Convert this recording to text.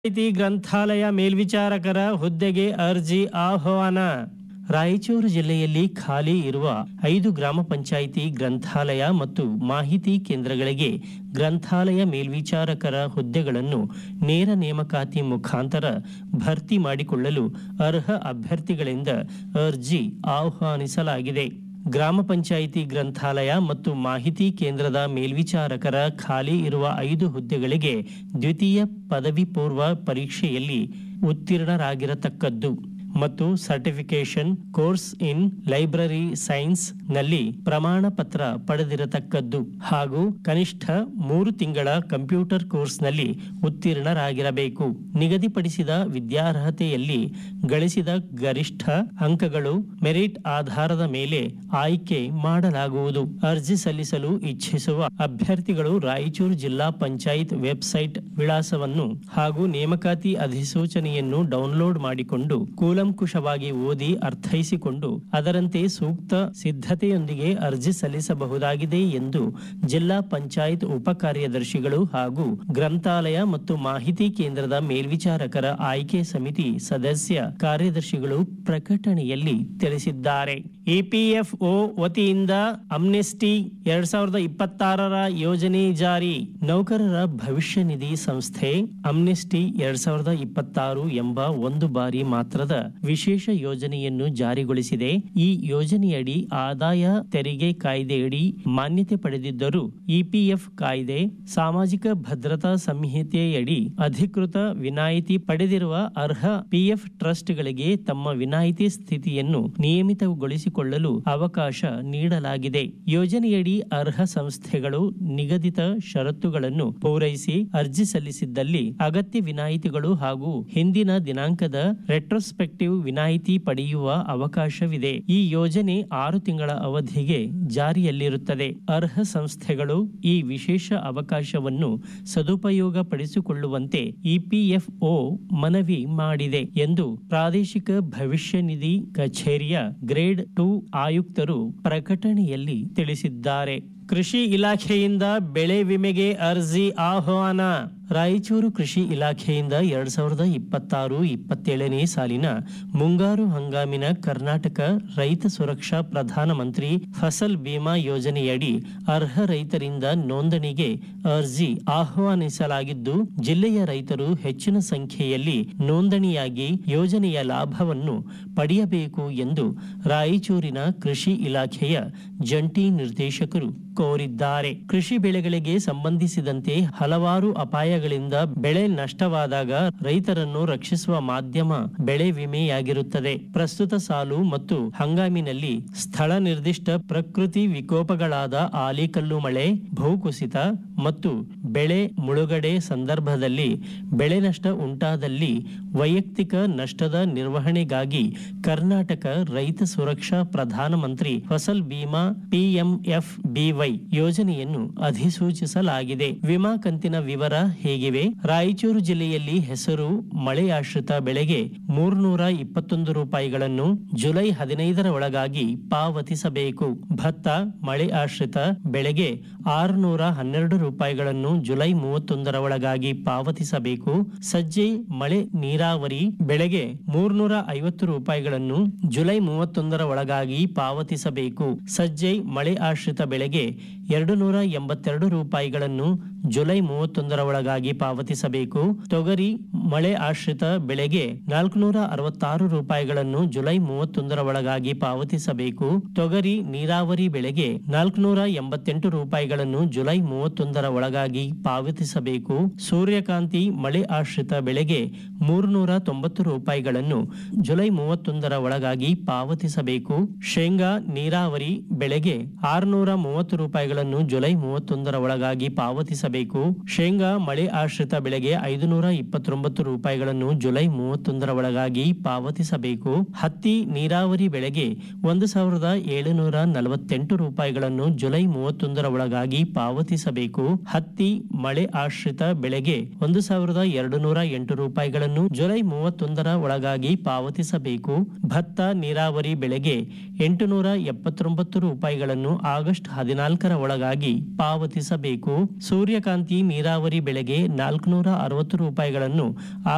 ಪಂಚಾಯಿತಿ ಗ್ರಂಥಾಲಯ ಮೇಲ್ವಿಚಾರಕರ ಹುದ್ದೆಗೆ ಅರ್ಜಿ ಆಹ್ವಾನ ರಾಯಚೂರು ಜಿಲ್ಲೆಯಲ್ಲಿ ಖಾಲಿ ಇರುವ ಐದು ಗ್ರಾಮ ಪಂಚಾಯಿತಿ ಗ್ರಂಥಾಲಯ ಮತ್ತು ಮಾಹಿತಿ ಕೇಂದ್ರಗಳಿಗೆ ಗ್ರಂಥಾಲಯ ಮೇಲ್ವಿಚಾರಕರ ಹುದ್ದೆಗಳನ್ನು ನೇರ ನೇಮಕಾತಿ ಮುಖಾಂತರ ಭರ್ತಿ ಮಾಡಿಕೊಳ್ಳಲು ಅರ್ಹ ಅಭ್ಯರ್ಥಿಗಳಿಂದ ಅರ್ಜಿ ಆಹ್ವಾನಿಸಲಾಗಿದೆ ಗ್ರಾಮ ಪಂಚಾಯಿತಿ ಗ್ರಂಥಾಲಯ ಮತ್ತು ಮಾಹಿತಿ ಕೇಂದ್ರದ ಮೇಲ್ವಿಚಾರಕರ ಖಾಲಿ ಇರುವ ಐದು ಹುದ್ದೆಗಳಿಗೆ ದ್ವಿತೀಯ ಪದವಿ ಪೂರ್ವ ಪರೀಕ್ಷೆಯಲ್ಲಿ ಉತ್ತೀರ್ಣರಾಗಿರತಕ್ಕದ್ದು ಮತ್ತು certification course in library science ನಲ್ಲಿ ಪ್ರಮಾಣ ಪತ್ರ ಪಡೆದಿರತಕ್ಕದ್ದು ಹಾಗೂ ಕನಿಷ್ಠ ಮೂರು ತಿಂಗಳ ಕಂಪ್ಯೂಟರ್ ಕೋರ್ಸ್ನಲ್ಲಿ ಉತ್ತೀರ್ಣರಾಗಿರಬೇಕು ನಿಗದಿಪಡಿಸಿದ ವಿದ್ಯಾರ್ಹತೆಯಲ್ಲಿ ಗಳಿಸಿದ ಗರಿಷ್ಠ ಅಂಕಗಳು ಮೆರಿಟ್ ಆಧಾರದ ಮೇಲೆ ಆಯ್ಕೆ ಮಾಡಲಾಗುವುದು ಅರ್ಜಿ ಸಲ್ಲಿಸಲು ಇಚ್ಛಿಸುವ ಅಭ್ಯರ್ಥಿಗಳು ರಾಯಚೂರು ಜಿಲ್ಲಾ ಪಂಚಾಯತ್ ವೆಬ್ಸೈಟ್ ವಿಳಾಸವನ್ನು ಹಾಗೂ ನೇಮಕಾತಿ ಅಧಿಸೂಚನೆಯನ್ನು ಡೌನ್ಲೋಡ್ ಮಾಡಿಕೊಂಡು ಕೂಲಂಕುಷವಾಗಿ ಓದಿ ಅರ್ಥೈಸಿಕೊಂಡು ಅದರಂತೆ ಸೂಕ್ತ ಸಿದ್ಧತೆಯೊಂದಿಗೆ ಅರ್ಜಿ ಸಲ್ಲಿಸಬಹುದಾಗಿದೆ ಎಂದು ಜಿಲ್ಲಾ ಪಂಚಾಯತ್ ಉಪ ಕಾರ್ಯದರ್ಶಿಗಳು ಹಾಗೂ ಗ್ರಂಥಾಲಯ ಮತ್ತು ಮಾಹಿತಿ ಕೇಂದ್ರದ ಮೇಲ್ವಿಚಾರಕರ ಆಯ್ಕೆ ಸಮಿತಿ ಸದಸ್ಯ ಕಾರ್ಯದರ್ಶಿಗಳು ಪ್ರಕಟಣೆಯಲ್ಲಿ ತಿಳಿಸಿದ್ದಾರೆ ಇಪಿಎಫ್ಒ ವತಿಯಿಂದ ಅಮ್ನೆಸ್ಟಿ ಎರಡ್ ಸಾವಿರದ ಇಪ್ಪತ್ತಾರರ ಯೋಜನೆ ಜಾರಿ ನೌಕರರ ಭವಿಷ್ಯ ನಿಧಿ ಸಂಸ್ಥೆ ಅಮ್ನೆಸ್ಟಿ ಎರಡ್ ಸಾವಿರದ ಇಪ್ಪತ್ತಾರು ಎಂಬ ಒಂದು ಬಾರಿ ಮಾತ್ರದ ವಿಶೇಷ ಯೋಜನೆಯನ್ನು ಜಾರಿಗೊಳಿಸಿದೆ ಈ ಯೋಜನೆಯಡಿ ಆದಾಯ ತೆರಿಗೆ ಕಾಯ್ದೆಯಡಿ ಮಾನ್ಯತೆ ಪಡೆದಿದ್ದರೂ ಇಪಿಎಫ್ ಕಾಯ್ದೆ ಸಾಮಾಜಿಕ ಭದ್ರತಾ ಸಂಹಿತೆಯಡಿ ಅಧಿಕೃತ ವಿನಾಯಿತಿ ಪಡೆದಿರುವ ಅರ್ಹ ಪಿಎಫ್ ಟ್ರಸ್ಟ್ಗಳಿಗೆ ತಮ್ಮ ವಿನಾಯಿತಿ ಸ್ಥಿತಿಯನ್ನು ನಿಯಮಿತಗೊಳಿಸಿಕೊಳ್ಳಲು ಅವಕಾಶ ನೀಡಲಾಗಿದೆ ಯೋಜನೆಯಡಿ ಅರ್ಹ ಸಂಸ್ಥೆಗಳು ನಿಗದಿತ ಷರತ್ತುಗಳನ್ನು ಪೂರೈಸಿ ಅರ್ಜಿ ಸಲ್ಲಿಸಿದ್ದಲ್ಲಿ ಅಗತ್ಯ ವಿನಾಯಿತಿಗಳು ಹಾಗೂ ಹಿಂದಿನ ದಿನಾಂಕದ ರೆಟ್ರೋಸ್ಪೆಕ್ಟಿವ್ ವಿನಾಯಿತಿ ಪಡೆಯುವ ಅವಕಾಶವಿದೆ ಈ ಯೋಜನೆ ಆರು ತಿಂಗಳ ಅವಧಿಗೆ ಜಾರಿಯಲ್ಲಿರುತ್ತದೆ ಅರ್ಹ ಸಂಸ್ಥೆಗಳು ಈ ವಿಶೇಷ ಅವಕಾಶವನ್ನು ಸದುಪಯೋಗ ಪಡಿಸಿಕೊಳ್ಳುವಂತೆ ಇಪಿಎಫ್ಒ ಮನವಿ ಮಾಡಿದೆ ಎಂದು ಪ್ರಾದೇಶಿಕ ಭವಿಷ್ಯ ನಿಧಿ ಕಚೇರಿಯ ಗ್ರೇಡ್ ಟು ಆಯುಕ್ತರು ಪ್ರಕಟಣೆಯಲ್ಲಿ ತಿಳಿಸಿದ್ದಾರೆ ಕೃಷಿ ಇಲಾಖೆಯಿಂದ ಬೆಳೆ ವಿಮೆಗೆ ಅರ್ಜಿ ಆಹ್ವಾನ ರಾಯಚೂರು ಕೃಷಿ ಇಲಾಖೆಯಿಂದ ಎರಡ್ ಸಾವಿರದ ಇಪ್ಪತ್ತಾರು ಇಪ್ಪತ್ತೇಳನೇ ಸಾಲಿನ ಮುಂಗಾರು ಹಂಗಾಮಿನ ಕರ್ನಾಟಕ ರೈತ ಸುರಕ್ಷಾ ಪ್ರಧಾನಮಂತ್ರಿ ಫಸಲ್ ಬಿಮಾ ಯೋಜನೆಯಡಿ ಅರ್ಹ ರೈತರಿಂದ ನೋಂದಣಿಗೆ ಅರ್ಜಿ ಆಹ್ವಾನಿಸಲಾಗಿದ್ದು ಜಿಲ್ಲೆಯ ರೈತರು ಹೆಚ್ಚಿನ ಸಂಖ್ಯೆಯಲ್ಲಿ ನೋಂದಣಿಯಾಗಿ ಯೋಜನೆಯ ಲಾಭವನ್ನು ಪಡೆಯಬೇಕು ಎಂದು ರಾಯಚೂರಿನ ಕೃಷಿ ಇಲಾಖೆಯ ಜಂಟಿ ನಿರ್ದೇಶಕರು ಕೋರಿದ್ದಾರೆ ಕೃಷಿ ಬೆಳೆಗಳಿಗೆ ಸಂಬಂಧಿಸಿದಂತೆ ಹಲವಾರು ಅಪಾಯಗಳಿಂದ ಬೆಳೆ ನಷ್ಟವಾದಾಗ ರೈತರನ್ನು ರಕ್ಷಿಸುವ ಮಾಧ್ಯಮ ಬೆಳೆ ವಿಮೆಯಾಗಿರುತ್ತದೆ ಪ್ರಸ್ತುತ ಸಾಲು ಮತ್ತು ಹಂಗಾಮಿನಲ್ಲಿ ಸ್ಥಳ ನಿರ್ದಿಷ್ಟ ಪ್ರಕೃತಿ ವಿಕೋಪಗಳಾದ ಆಲಿಕಲ್ಲು ಮಳೆ ಭೂಕುಸಿತ ಮತ್ತು ಬೆಳೆ ಮುಳುಗಡೆ ಸಂದರ್ಭದಲ್ಲಿ ಬೆಳೆ ನಷ್ಟ ಉಂಟಾದಲ್ಲಿ ವೈಯಕ್ತಿಕ ನಷ್ಟದ ನಿರ್ವಹಣೆಗಾಗಿ ಕರ್ನಾಟಕ ರೈತ ಸುರಕ್ಷಾ ಪ್ರಧಾನಮಂತ್ರಿ ಫಸಲ್ ಬಿಮಾ ಪಿಎಂಎಫ್ ಬಿವೈ ಯೋಜನೆಯನ್ನು ಅಧಿಸೂಚಿಸಲಾಗಿದೆ ವಿಮಾ ಕಂತಿನ ವಿವರ ಹೇಗಿವೆ ರಾಯಚೂರು ಜಿಲ್ಲೆಯಲ್ಲಿ ಹೆಸರು ಮಳೆಯಾಶ್ರಿತ ಬೆಳೆಗೆ ಮೂರ್ನೂರ ಇಪ್ಪತ್ತೊಂದು ರೂಪಾಯಿಗಳನ್ನು ಜುಲೈ ಹದಿನೈದರ ಒಳಗಾಗಿ ಪಾವತಿಸಬೇಕು ಭತ್ತ ಮಳೆ ಆಶ್ರಿತ ಬೆಳೆಗೆ ಆರುನೂರ ಹನ್ನೆರಡು ರೂಪಾಯಿಗಳನ್ನು ಜುಲೈ ಮೂವತ್ತೊಂದರ ಒಳಗಾಗಿ ಪಾವತಿಸಬೇಕು ಸಜ್ಜೆ ಮಳೆ ನೀರಾವರಿ ಬೆಳೆಗೆ ಮೂರ್ನೂರ ಐವತ್ತು ರೂಪಾಯಿಗಳನ್ನು ಜುಲೈ ಮೂವತ್ತೊಂದರ ಒಳಗಾಗಿ ಪಾವತಿಸಬೇಕು ಸಜ್ಜೆ ಮಳೆ ಆಶ್ರಿತ ಬೆಳೆಗೆ ಎರಡು ನೂರ ಎಂಬತ್ತೆರಡು ರೂಪಾಯಿಗಳನ್ನು ಜುಲೈ ಮೂವತ್ತೊಂದರ ಒಳಗಾಗಿ ಪಾವತಿಸಬೇಕು ತೊಗರಿ ಮಳೆ ಆಶ್ರಿತ ಬೆಳೆಗೆ ನಾಲ್ಕುನೂರ ಅರವತ್ತಾರು ರೂಪಾಯಿಗಳನ್ನು ಜುಲೈ ಮೂವತ್ತೊಂದರ ಒಳಗಾಗಿ ಪಾವತಿಸಬೇಕು ತೊಗರಿ ನೀರಾವರಿ ಬೆಳೆಗೆ ನಾಲ್ಕುನೂರ ಎಂಬತ್ತೆಂಟು ರೂಪಾಯಿಗಳನ್ನು ಜುಲೈ ಮೂವತ್ತೊಂದರ ಒಳಗಾಗಿ ಪಾವತಿಸಬೇಕು ಸೂರ್ಯಕಾಂತಿ ಮಳೆ ಆಶ್ರಿತ ಬೆಳೆಗೆ ಮೂರುನೂರ ತೊಂಬತ್ತು ರೂಪಾಯಿಗಳನ್ನು ಜುಲೈ ಮೂವತ್ತೊಂದರ ಒಳಗಾಗಿ ಪಾವತಿಸಬೇಕು ಶೇಂಗಾ ನೀರಾವರಿ ಬೆಳೆಗೆ ಆರುನೂರ ಮೂವತ್ತು ರೂಪಾಯಿಗಳನ್ನು ಜುಲೈ ಮೂವತ್ತೊಂದರ ಒಳಗಾಗಿ ಪಾವತಿಸಬೇಕು ಶೇಂಗಾ ಮಳೆ ಆಶ್ರಿತ ಬೆಳೆಗೆ ಐದುನೂರ ಇಪ್ಪತ್ತೊಂಬತ್ತು ರೂಪಾಯಿಗಳನ್ನು ಜುಲೈ ಮೂವತ್ತೊಂದರ ಒಳಗಾಗಿ ಪಾವತಿಸಬೇಕು ಹತ್ತಿ ನೀರಾವರಿ ಬೆಳೆಗೆ ಒಂದು ಸಾವಿರದ ಏಳುನೂರ ನಲವತ್ತೆಂಟು ರೂಪಾಯಿಗಳನ್ನು ಜುಲೈ ಮೂವತ್ತೊಂದರ ಒಳಗಾಗಿ ಪಾವತಿಸಬೇಕು ಹತ್ತಿ ಮಳೆ ಆಶ್ರಿತ ಬೆಳೆಗೆ ಒಂದು ಸಾವಿರದ ಎರಡು ನೂರ ಎಂಟು ರೂಪಾಯಿಗಳನ್ನು ಜುಲೈ ಮೂವತ್ತೊಂದರ ಒಳಗಾಗಿ ಪಾವತಿಸಬೇಕು ಭತ್ತ ನೀರಾವರಿ ಬೆಳೆಗೆ ಎಂಟುನೂರ ಎಪ್ಪತ್ತೊಂಬತ್ತು ರೂಪಾಯಿಗಳನ್ನು ಆಗಸ್ಟ್ ಹದಿನಾಲ್ಕರ ಒಳಗಾಗಿ ಪಾವತಿಸಬೇಕು ಸೂರ್ಯಕಾಂತಿ ನೀರಾವರಿ ಬೆಳೆಗೆ ನಾಲ್ಕುನೂರ ಅರವತ್ತು ರೂಪಾಯಿಗಳನ್ನು